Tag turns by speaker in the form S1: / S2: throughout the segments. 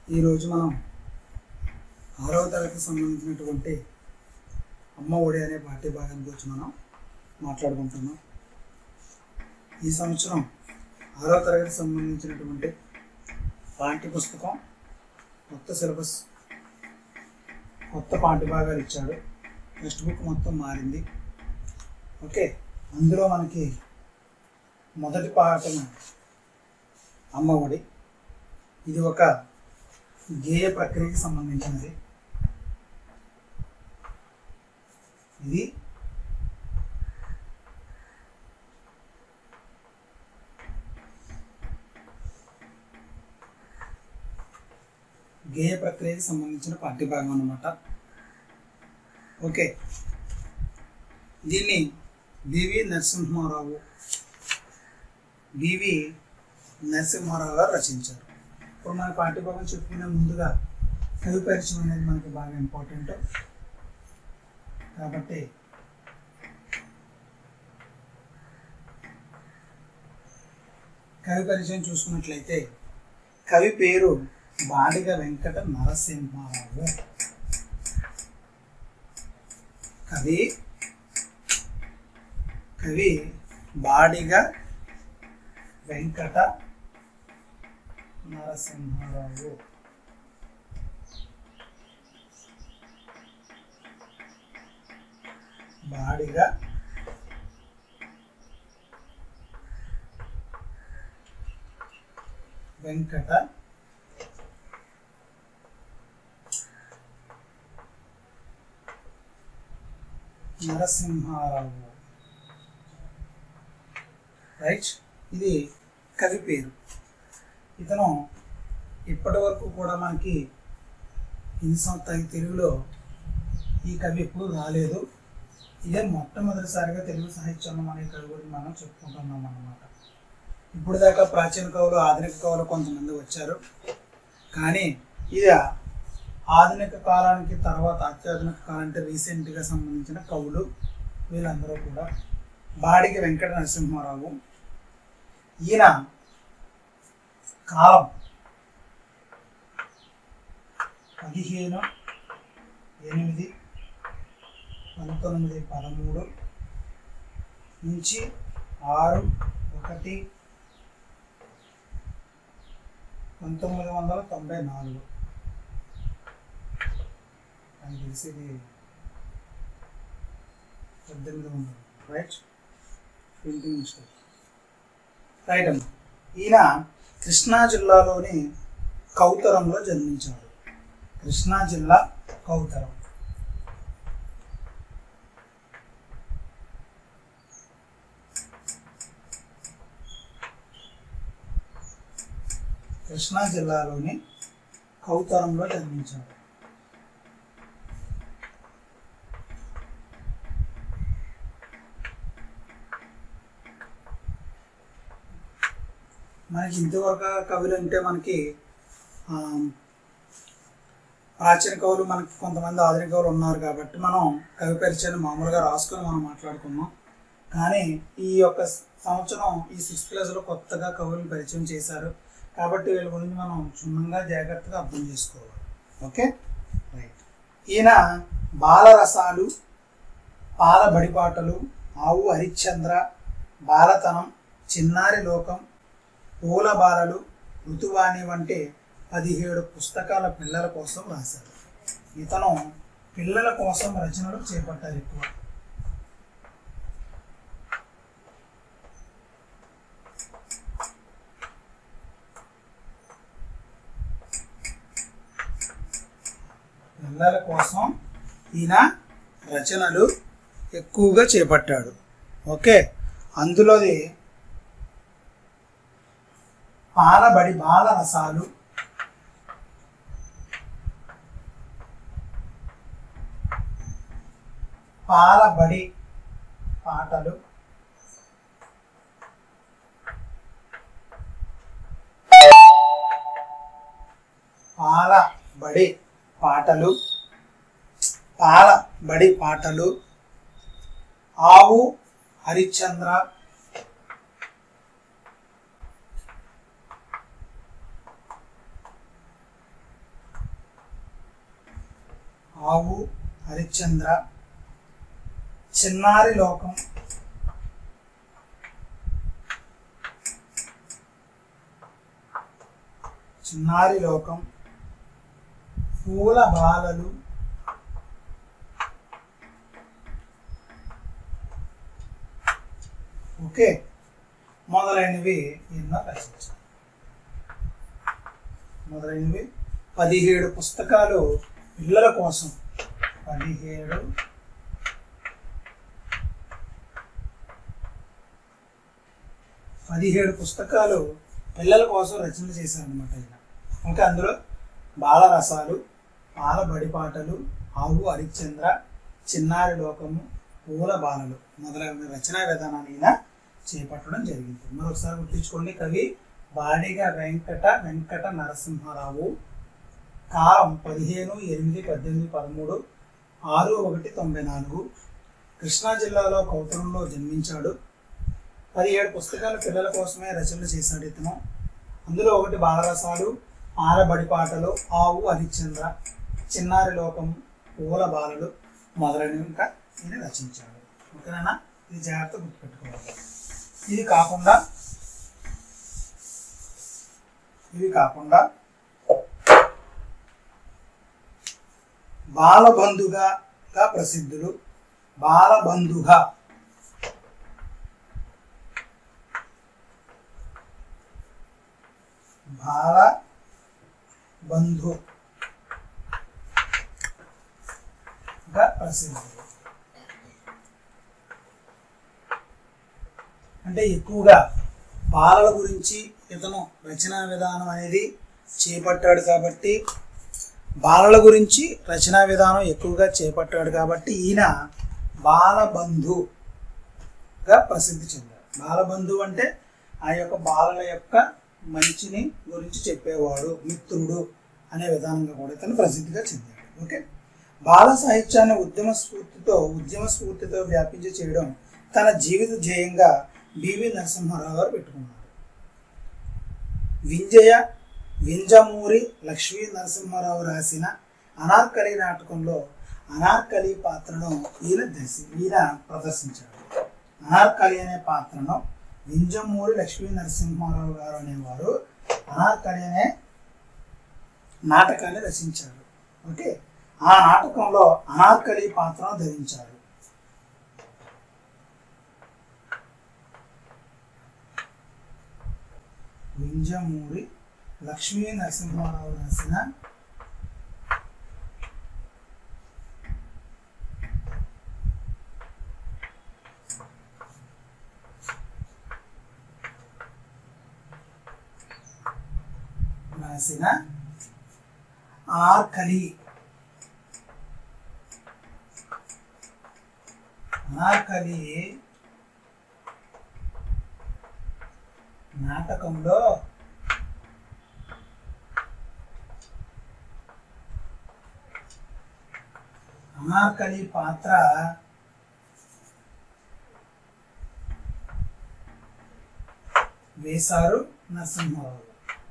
S1: ఈరోజు మనం ఆరవ తరగతికి సంబంధించినటువంటి అమ్మ ఒడి అనే పాఠ్య భాగాన్ని గురించి మనం మాట్లాడుకుంటున్నాం ఈ సంవత్సరం ఆరవ తరగతికి సంబంధించినటువంటి పాఠ్య పుస్తకం కొత్త సిలబస్ కొత్త పాఠ్య భాగాలు ఇచ్చాడు టెక్స్ట్ బుక్ మొత్తం మారింది ఓకే అందులో మనకి మొదటి పాఠం అమ్మ ఒడి ఇది ఒక గేయ ప్రక్రియకి సంబంధించినది ఇది గేయ ప్రక్రియకి సంబంధించిన పాఠ్యభాగం అన్నమాట ఓకే దీన్ని బివి నరసింహారావు బివి నరసింహారావు గారు రచించారు ఇప్పుడు మన పాఠ్యభాగం చెప్పుకునే ముందుగా కవి పరిచయం అనేది మనకి బాగా ఇంపార్టెంట్ కాబట్టి కవి పరిచయం చూసుకున్నట్లయితే కవి పేరు బాడిగ వెంకట నరసింహారావు కవి కవి బాడిగ వెంకట నరసింహారావు బాడిగ వెంకట నరసింహారావు రైట్ ఇది కవి పేరు ఇతను ఇప్పటి వరకు కూడా మనకి హిందీ సంస్థ తెలుగులో ఈ కవి ఎప్పుడు రాలేదు ఇదే మొట్టమొదటిసారిగా తెలుగు సాహిత్యంలో మన ఈ కవి గురించి మనం చెప్పుకుంటున్నాం అన్నమాట ఇప్పుడు దాకా ప్రాచీన కవులు ఆధునిక కవులు కొంతమంది వచ్చారు కానీ ఇది ఆధునిక కాలానికి తర్వాత అత్యాధునిక కాలం అంటే రీసెంట్గా సంబంధించిన కవులు వీళ్ళందరూ కూడా బాడికి వెంకట నరసింహారావు ఈయన కాలం పదిహేను ఎనిమిది పంతొమ్మిది పదమూడు నుంచి ఆరు ఒకటి పంతొమ్మిది వందల తొంభై నాలుగు నాకు తెలిసి ఇది పద్దెనిమిది వందలు రైట్ ప్రింటింగ్ మిస్టేక్ రైట్ అమ్మ ఈయన కృష్ణా జిల్లాలోని కౌతరంలో జన్మించాడు కృష్ణా జిల్లా కౌతరం కృష్ణా జిల్లాలోని కౌతరంలో జన్మించాడు మనకి ఇంతవరకు కవులు అంటే మనకి ఆ, ప్రాచీన కవులు మనకి కొంతమంది ఆధునిక కవులు ఉన్నారు కాబట్టి మనం కవి పరిచయాన్ని మామూలుగా రాసుకొని మనం మాట్లాడుకున్నాం కానీ ఈ యొక్క సంవత్సరం ఈ సిక్స్త్ క్లాస్లో కొత్తగా కవులను పరిచయం చేశారు కాబట్టి వీళ్ళ గురించి మనం క్షుణ్ణంగా జాగ్రత్తగా అర్థం చేసుకోవాలి ఓకే రైట్ ఈయన బాలరసాలు పాల బడిపాటలు ఆవు హరిశ్చంద్ర బాలతనం చిన్నారి లోకం పూల బాలలు ఋతువాణి వంటి పదిహేడు పుస్తకాల పిల్లల కోసం రాశారు ఇతను పిల్లల కోసం రచనలు చేపట్టారు ఎక్కువ పిల్లల కోసం ఈయన రచనలు ఎక్కువగా చేపట్టాడు ఓకే అందులోది పాలబడి బాల రసాలు పాలబడి పాటలు పాలబడి పాటలు పాలబడి పాటలు ఆవు హరిశ్చంద్ర ఆవు హరిశ్చంద్ర చిన్నారి లోకం చిన్నారి లోకం పూల బాలలు ఓకే మొదలైనవి ఎన్నో రచించారు మొదలైనవి పదిహేడు పుస్తకాలు పిల్లల కోసం పదిహేడు పదిహేడు పుస్తకాలు పిల్లల కోసం రచన చేశారనమాట ఆయన ఇంకా అందులో బాలరసాలు పాల బడిపాటలు ఆవు హరిశ్చంద్ర చిన్నారి లోకము పూల బాలలు మొదలైన రచనా విధానాన్ని ఈయన చేపట్టడం జరిగింది మరొకసారి గుర్తించుకోండి కవి బాడిగ వెంకట వెంకట నరసింహారావు కాలం పదిహేను ఎనిమిది పద్దెనిమిది పదమూడు ఆరు ఒకటి తొంభై నాలుగు కృష్ణా జిల్లాలో కౌతరంలో జన్మించాడు పదిహేడు పుస్తకాలు పిల్లల కోసమే రచనలు చేశాడు ఇతను అందులో ఒకటి బాలరసాలు ఆరబడి పాటలు ఆవు హరిశ్చంద్ర చిన్నారి లోకం పూల బాలలు మొదలైనవి ఇంకా ఈయన రచించాడు ఓకేనా ఇది జాగ్రత్త గుర్తుపెట్టుకోవాలి ఇది కాకుండా ఇవి కాకుండా బాలబంధుగా గా ప్రసిద్ధులు బాలబంధుగా బాల బంధు గా ప్రసిద్ధులు అంటే ఎక్కువగా బాలల గురించి ఇతను రచనా విధానం అనేది చేపట్టాడు కాబట్టి బాలల గురించి రచనా విధానం ఎక్కువగా చేపట్టాడు కాబట్టి ఈయన బాలబంధుగా ప్రసిద్ధి చెందాడు బాలబంధు అంటే ఆ యొక్క బాలల యొక్క మంచిని గురించి చెప్పేవాడు మిత్రుడు అనే విధానంగా కూడా ఇతను ప్రసిద్ధిగా చెందాడు ఓకే బాల సాహిత్యాన్ని ఉద్యమ స్ఫూర్తితో ఉద్యమ స్ఫూర్తితో వ్యాపించి చేయడం తన జీవిత ధ్యేయంగా బివి నరసింహారావు గారు పెట్టుకున్నారు వింజయ వింజమూరి లక్ష్మీ నరసింహారావు రాసిన అనార్కలి నాటకంలో అనార్కలి పాత్రను ఈయన దర్శి ఈయన ప్రదర్శించాడు అనార్కలి అనే పాత్రను వింజమూరి లక్ష్మీ నరసింహారావు గారు అనేవారు అనార్కలి అనే నాటకాన్ని రచించారు ఓకే ఆ నాటకంలో అనార్కలి పాత్రను ధరించారు వింజమూరి లక్ష్మీ నరసింహారావు రాసిన రాసిన ఆర్కలి ఆర్కలి నాటకంలో అనార్కలి పాత్ర వేశారు నరసింహారావు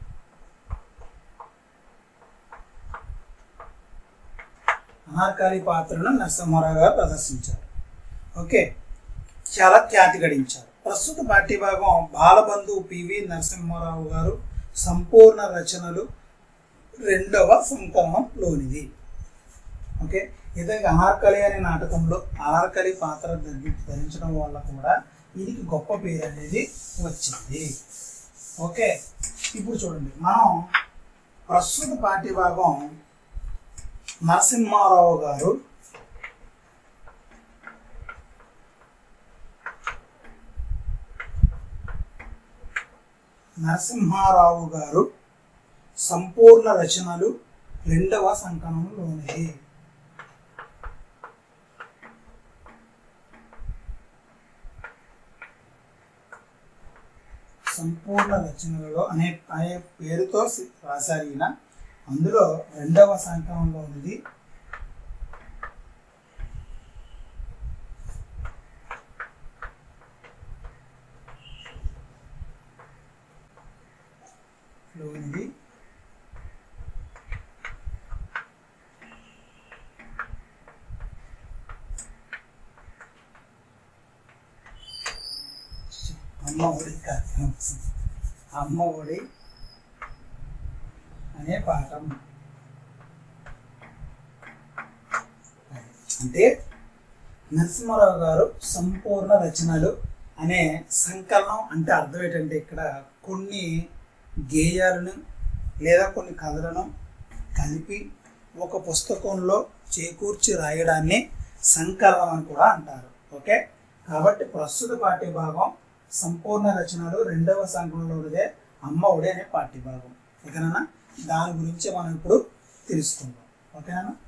S1: అనార్కలి పాత్రను నరసింహారావు గారు ప్రదర్శించారు ఓకే చాలా ఖ్యాతి గడించారు ప్రస్తుత పాఠ్యభాగం బాలబంధు పివి నరసింహారావు గారు సంపూర్ణ రచనలు రెండవ సంకలనంలోనిది ఓకే ఇతనికి అనార్కలి అనే నాటకంలో అనార్కలి పాత్ర ధరి- ధరించడం వల్ల కూడా దీనికి గొప్ప పేరు అనేది వచ్చింది ఓకే ఇప్పుడు చూడండి మనం ప్రస్తుత పాఠ్యభాగం నరసింహారావు గారు నరసింహారావు గారు సంపూర్ణ రచనలు రెండవ సంకలనంలోనిది సంపూర్ణ రచనలలో అనే అనే పేరుతో సి- రాశారు ఈయన అందులో రెండవ సంకలనంలో ఉన్నది లోనిది అమ్మ ఒడి కార్యక్రమం అమ్మ ఒడి అనే పాఠం అంటే నరసింహారావు గారు సంపూర్ణ రచనలు అనే సంకలనం అంటే అర్థం ఏంటంటే ఇక్కడ కొన్ని గేయాలను లేదా కొన్ని కథలను కలిపి ఒక పుస్తకంలో చేకూర్చి రాయడాన్ని సంకలనం అని కూడా అంటారు ఓకే కాబట్టి ప్రస్తుత పాఠ్యభాగం సంపూర్ణ రచనలు రెండవ సంకలనంలోదే అమ్మ ఒడి అనే పాఠ్యభాగం ఓకేనా దాని గురించి మనం ఇప్పుడు తెలుసుకుందాం ఓకేనా